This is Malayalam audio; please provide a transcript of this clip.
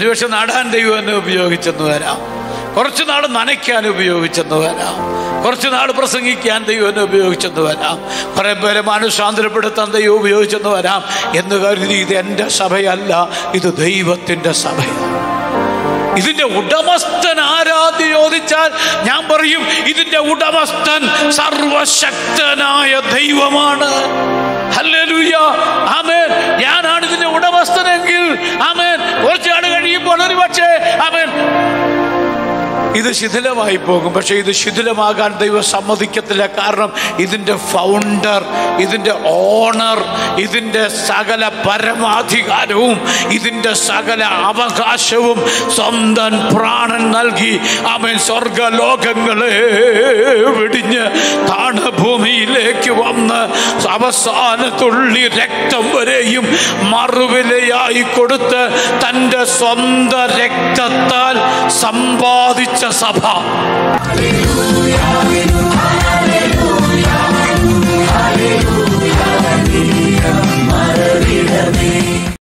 ഒരുപക്ഷെ നടാൻ ദൈവം എന്നെ ഉപയോഗിച്ചെന്ന് വരാം കുറച്ചു നാൾ നനയ്ക്കാൻ ഉപയോഗിച്ചെന്ന് വരാം കുറച്ചു നാൾ പ്രസംഗിക്കാൻ ദൈവം എന്നെ ഉപയോഗിച്ചെന്ന് വരാം കുറെ പേരെ മാനുഷാന്തരപ്പെടുത്താൻ ദൈവം ഉപയോഗിച്ചെന്ന് വരാം എന്ന് കരുതി ഇത് എൻ്റെ സഭയല്ല ഇത് ദൈവത്തിൻ്റെ സഭയാണ് ഇതിന്റെ ഉടമസ്ഥൻ ആരാധി ചോദിച്ചാൽ ഞാൻ പറയും ഇതിന്റെ ഉടമസ്ഥൻ സർവശക്തനായ ദൈവമാണ് ഹല്ലേലൂയ ആമേൻ ഞാനാണ് ഇതിന്റെ ഉടമസ്ഥനെങ്കിൽ ആമേൻ കുറച്ചാട് കഴിയുമ്പോൾ ഒരു പക്ഷേ ആമേൻ ഇത് ശിഥിലമായി പോകും പക്ഷെ ഇത് ശിഥിലമാകാൻ ദൈവം സമ്മതിക്കത്തില്ല കാരണം ഇതിൻ്റെ ഫൗണ്ടർ ഇതിൻ്റെ ഓണർ ഇതിൻ്റെ സകല പരമാധികാരവും ഇതിൻ്റെ സകല അവകാശവും സ്വന്തം പ്രാണൻ നൽകി അവൻ സ്വർഗലോകങ്ങളെ വെടിഞ്ഞ് താണഭൂമിയിലേക്ക് വന്ന് അവസാന തുള്ളി രക്തം വരെയും മറുവിലയായി കൊടുത്ത് തൻ്റെ സ്വന്തം രക്തത്താൽ സമ്പാദിച്ച സഭ Hallelujah, hallelujah.